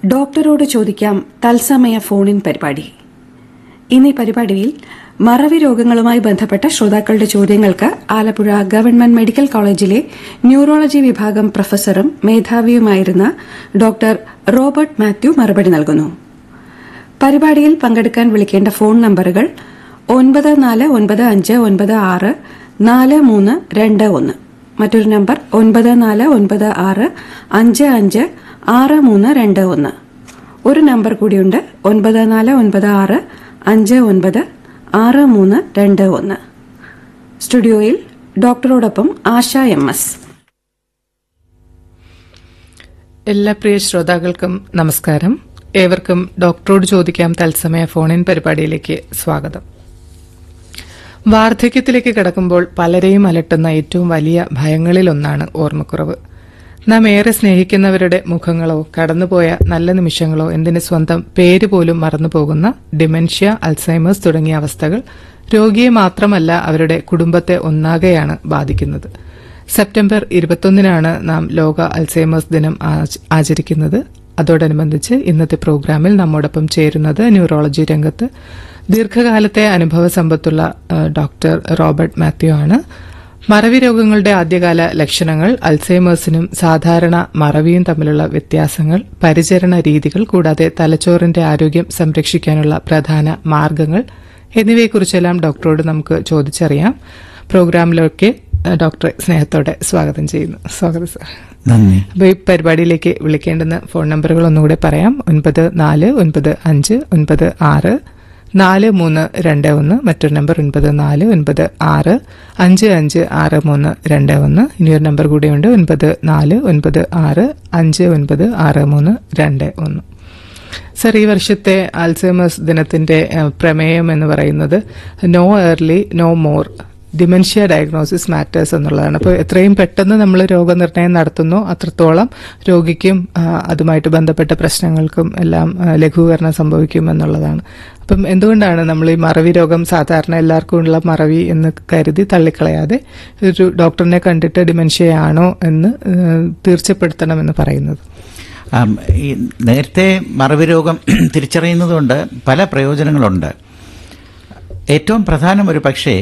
ഡോക്ടറോട് ചോദിക്കാം തത്സമയ ഫോണിൻ പരിപാടി ഇന്ന് ഈ പരിപാടിയിൽ മറവി രോഗങ്ങളുമായി ബന്ധപ്പെട്ട ശ്രോതാക്കളുടെ ചോദ്യങ്ങൾക്ക് ആലപ്പുഴ ഗവൺമെന്റ് മെഡിക്കൽ കോളേജിലെ ന്യൂറോളജി വിഭാഗം പ്രൊഫസറും മേധാവിയുമായിരുന്ന ഡോക്ടർ റോബർട്ട് മാത്യു മറുപടി നൽകുന്നു പരിപാടിയിൽ പങ്കെടുക്കാൻ വിളിക്കേണ്ട ഫോൺ നമ്പറുകൾ ഒൻപത് നാല് ഒൻപത് അഞ്ച് ഒൻപത് ആറ് നാല് മൂന്ന് രണ്ട് ഒന്ന് മറ്റൊരു നമ്പർ ഒൻപത് നാല് ഒൻപത് ആറ് അഞ്ച് അഞ്ച് ആറ് മൂന്ന് രണ്ട് ഒന്ന് ഒരു നമ്പർ കൂടിയുണ്ട് ഒൻപത് നാല് ഒൻപത് ആറ് അഞ്ച് ഒൻപത് ആറ് മൂന്ന് രണ്ട് ഒന്ന് സ്റ്റുഡിയോയിൽ ഡോക്ടറോടൊപ്പം ആശ എം എസ് എല്ലാ പ്രിയ ശ്രോതാക്കൾക്കും നമസ്കാരം ഏവർക്കും ഡോക്ടറോട് ചോദിക്കാം തത്സമയ ഫോണിൻ പരിപാടിയിലേക്ക് സ്വാഗതം വാർദ്ധക്യത്തിലേക്ക് കടക്കുമ്പോൾ പലരെയും അലട്ടുന്ന ഏറ്റവും വലിയ ഭയങ്ങളിലൊന്നാണ് ഓർമ്മക്കുറവ് നാം ഏറെ സ്നേഹിക്കുന്നവരുടെ മുഖങ്ങളോ കടന്നുപോയ നല്ല നിമിഷങ്ങളോ എന്തിന് സ്വന്തം പേര് പോലും മറന്നുപോകുന്ന ഡിമെൻഷ്യ അൽസൈമേഴ്സ് തുടങ്ങിയ അവസ്ഥകൾ രോഗിയെ മാത്രമല്ല അവരുടെ കുടുംബത്തെ ഒന്നാകെയാണ് ബാധിക്കുന്നത് സെപ്റ്റംബർ ഇരുപത്തൊന്നിനാണ് നാം ലോക അൽസൈമേഴ്സ് ദിനം ആച- ആചരിക്കുന്നത് അതോടനുബന്ധിച്ച് ഇന്നത്തെ പ്രോഗ്രാമിൽ നമ്മോടൊപ്പം ചേരുന്നത് ന്യൂറോളജി രംഗത്ത് ദീർഘകാലത്തെ അനുഭവ സമ്പത്തുള്ള ആ, ഡോക്ടർ റോബർട്ട് മാത്യു ആണ് മറവി രോഗങ്ങളുടെ ആദ്യകാല ലക്ഷണങ്ങൾ അൽസൈമേഴ്സിനും സാധാരണ മറവിയും തമ്മിലുള്ള വ്യത്യാസങ്ങൾ പരിചരണ രീതികൾ കൂടാതെ തലച്ചോറിന്റെ ആരോഗ്യം സംരക്ഷിക്കാനുള്ള പ്രധാന മാർഗങ്ങൾ എന്നിവയെക്കുറിച്ചെല്ലാം ഡോക്ടറോട് നമുക്ക് ചോദിച്ചറിയാം പ്രോഗ്രാമിലൊക്കെ ആ, ഡോക്ടറെ സ്നേഹത്തോടെ സ്വാഗതം ചെയ്യുന്നു സ്വാഗതം സാർ നന്ദി അപ്പോൾ ഈ പരിപാടിയിലേക്ക് വിളിക്കേണ്ടുന്ന ഫോൺ നമ്പറുകൾ ഒന്നുകൂടെ പറയാം ഒൻപത് നാല് ഒൻപത് അഞ്ച് ഒൻപത് ആറ് നാല് മൂന്ന് രണ്ട് ഒന്ന് മറ്റൊരു നമ്പർ ഒൻപത് നാല് ഒൻപത് ആറ് അഞ്ച് അഞ്ച് ആറ് മൂന്ന് രണ്ട് ഒന്ന് ഇനിയൊരു നമ്പർ കൂടിയുണ്ട് ഒൻപത് നാല് ഒൻപത് ആറ് അഞ്ച് ഒൻപത് ആറ് മൂന്ന് രണ്ട് ഒന്ന് സർ ഈ വർഷത്തെ ആൽസൈമേഴ്സ് ദിനത്തിന്റെ ഏഹ്, പ്രമേയം എന്ന് പറയുന്നത് no early no more dementia diagnosis matters എന്നുള്ളതാണ് അപ്പോൾ എത്രയും പെട്ടെന്ന് നമ്മൾ രോഗനിർണയം നടത്തുന്നു അത്രത്തോളം രോഗിക്കും ആ, അതുമായിട്ട് ബന്ധപ്പെട്ട പ്രശ്നങ്ങൾക്കും എല്ലാം ആ, ലഘൂകരണം സംഭവിക്കും എന്നുള്ളതാണ് അപ്പം എന്തുകൊണ്ടാണ് നമ്മൾ ഈ മറവി രോഗം സാധാരണ എല്ലാവർക്കും ഉള്ള മറവി എന്ന് കരുതി തള്ളിക്കളയാതെ ഒരു ഡോക്ടറിനെ കണ്ടിട്ട് ഡിമെൻഷ്യയാണോ എന്ന് ഏഹ്, തീർച്ചപ്പെടുത്തണമെന്ന് പറയുന്നത് ആം, ഈ നേരത്തെ മറവി രോഗം തിരിച്ചറിയുന്നതുകൊണ്ട് പല പ്രയോജനങ്ങളുണ്ട് ഏറ്റവും പ്രധാനം ഒരു പക്ഷേ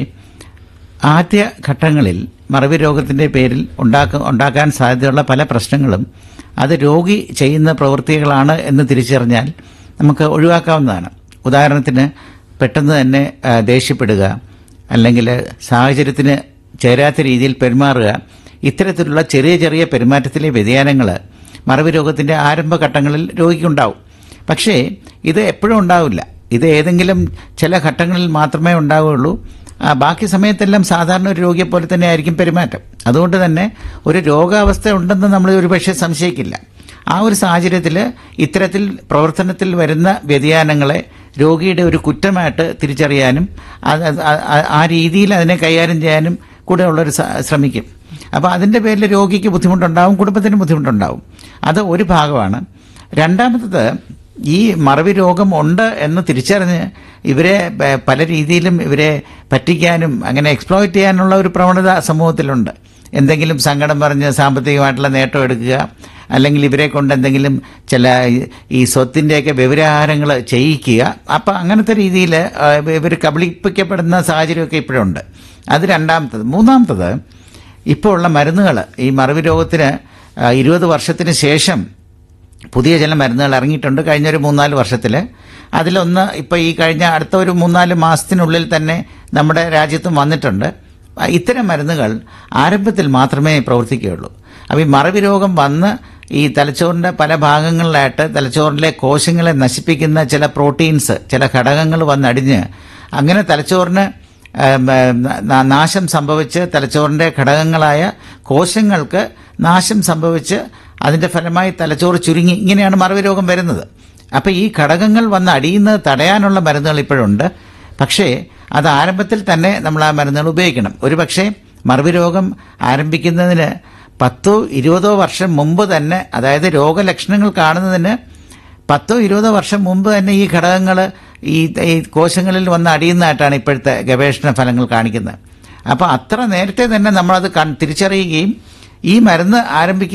ആദ്യ ഘട്ടങ്ങളിൽ മറവി രോഗത്തിൻ്റെ പേരിൽ ഉണ്ടാക്ക ഉണ്ടാക്കാൻ സാധ്യതയുള്ള പല പ്രശ്നങ്ങളും അത് രോഗി ചെയ്യുന്ന പ്രവൃത്തികളാണ് എന്ന് തിരിച്ചറിഞ്ഞാൽ നമുക്ക് ഒഴിവാക്കാവുന്നതാണ് ഉദാഹരണത്തിന് പെട്ടെന്ന് തന്നെ ആ, ദേഷ്യപ്പെടുക അല്ലെങ്കിൽ സാഹചര്യത്തിന് ചേരാത്ത രീതിയിൽ പെരുമാറുക ഇത്തരത്തിലുള്ള ചെറിയ ചെറിയ പെരുമാറ്റത്തിലെ വ്യതിയാനങ്ങൾ മറവി രോഗത്തിൻ്റെ ആരംഭഘട്ടങ്ങളിൽ രോഗിക്കുണ്ടാവും പക്ഷേ ഇത് എപ്പോഴും ഉണ്ടാവില്ല ഇത് ഏതെങ്കിലും ചില ഘട്ടങ്ങളിൽ മാത്രമേ ഉണ്ടാവുകയുള്ളൂ ആ, ബാക്കി സമയത്തെല്ലാം സാധാരണ ഒരു രോഗിയെ പോലെ തന്നെ ആയിരിക്കും പെരുമാറ്റം അതുകൊണ്ട് തന്നെ ഒരു രോഗാവസ്ഥ ഉണ്ടെന്ന് നമ്മൾ ഒരുപക്ഷെ സംശയിക്കില്ല ആ ഒരു സാഹചര്യത്തിൽ ഇത്തരത്തിൽ പ്രവർത്തനത്തിൽ വരുന്ന വ്യതിയാനങ്ങളെ രോഗിയുടെ ഒരു കുറ്റമായിട്ട് തിരിച്ചറിയാനും അത് അത് ആ- ആ രീതിയിൽ അതിനെ കൈകാര്യം ചെയ്യാനും കൂടെ ഉള്ളൊരു സ- ശ്രമിക്കും അപ്പോൾ അതിൻ്റെ പേരിൽ രോഗിക്ക് ബുദ്ധിമുട്ടുണ്ടാവും കുടുംബത്തിന് ബുദ്ധിമുട്ടുണ്ടാവും അത് ഒരു ഭാഗമാണ് രണ്ടാമത്തത് ഈ മറവി രോഗം ഉണ്ട് എന്ന് തിരിച്ചറിഞ്ഞ് ഇവരെ പ- പല രീതിയിലും ഇവരെ പറ്റിക്കാനും അങ്ങനെ എക്സ്പ്ലോയിറ്റ് ചെയ്യാനുള്ള ഒരു പ്രവണത സമൂഹത്തിലുണ്ട് എന്തെങ്കിലും സങ്കടം പറഞ്ഞ് സാമ്പത്തികമായിട്ടുള്ള നേട്ടം എടുക്കുക അല്ലെങ്കിൽ ഇവരെ കൊണ്ട് എന്തെങ്കിലും ചില ഈ- ഈ സ്വത്തിൻ്റെയൊക്കെ വ്യവഹാരങ്ങൾ ചെയ്യിക്കുക അപ്പം അങ്ങനത്തെ രീതിയിൽ ഇവർ കബളിപ്പിക്കപ്പെടുന്ന സാഹചര്യമൊക്കെ ഇപ്പോഴുണ്ട് അത് രണ്ടാമത്തത് മൂന്നാമത്തത് ഇപ്പോൾ ഉള്ള മരുന്നുകൾ ഈ മറവി രോഗത്തിന് ആ, ഇരുപത് വർഷത്തിന് ശേഷം പുതിയ ചില മരുന്നുകൾ ഇറങ്ങിയിട്ടുണ്ട് കഴിഞ്ഞ ഒരു മൂന്നാല് വർഷത്തിൽ അതിലൊന്ന് ഇപ്പോൾ ഈ കഴിഞ്ഞ അടുത്ത ഒരു മൂന്നാല് മാസത്തിനുള്ളിൽ തന്നെ നമ്മുടെ രാജ്യത്തും വന്നിട്ടുണ്ട് ആ, ഇത്തരം മരുന്നുകൾ ആരംഭത്തിൽ മാത്രമേ പ്രവർത്തിക്കുകയുള്ളൂ അപ്പോൾ ഈ മറവി രോഗം വന്ന് ഈ തലച്ചോറിൻ്റെ പല ഭാഗങ്ങളിലായിട്ട് തലച്ചോറിലെ കോശങ്ങളെ നശിപ്പിക്കുന്ന ചില പ്രോട്ടീൻസ് ചില ഘടകങ്ങൾ വന്നടിഞ്ഞ് അങ്ങനെ തലച്ചോറിന് ഏം, ഏം, നാ- നാശം സംഭവിച്ച് തലച്ചോറിൻ്റെ ഘടകങ്ങളായ കോശങ്ങൾക്ക് നാശം സംഭവിച്ച് അതിൻ്റെ ഫലമായി തലച്ചോറ് ചുരുങ്ങി ഇങ്ങനെയാണ് മറവി രോഗം വരുന്നത് അപ്പോൾ ഈ ഘടകങ്ങൾ വന്ന് അടിയുന്നത് തടയാനുള്ള മരുന്നുകൾ ഇപ്പോഴുണ്ട് പക്ഷേ അത് ആരംഭത്തിൽ തന്നെ നമ്മൾ ആ മരുന്നുകൾ ഉപയോഗിക്കണം ഒരു പക്ഷേ മറവി രോഗം ആരംഭിക്കുന്നതിന് പത്തോ ഇരുപതോ വർഷം മുമ്പ് തന്നെ അതായത് രോഗലക്ഷണങ്ങൾ കാണുന്നതിന് പത്തോ ഇരുപതോ വർഷം മുമ്പ് തന്നെ ഈ ഘടകങ്ങൾ ഈ ഈ കോശങ്ങളിൽ വന്ന് അടിയുന്നതായിട്ടാണ് ഇപ്പോഴത്തെ ഗവേഷണ ഫലങ്ങൾ കാണിക്കുന്നത് അപ്പോൾ അത്ര നേരത്തെ തന്നെ നമ്മളത് കൺ- തിരിച്ചറിയുകയും ഈ മരുന്ന് ആരംഭിക്കുന്ന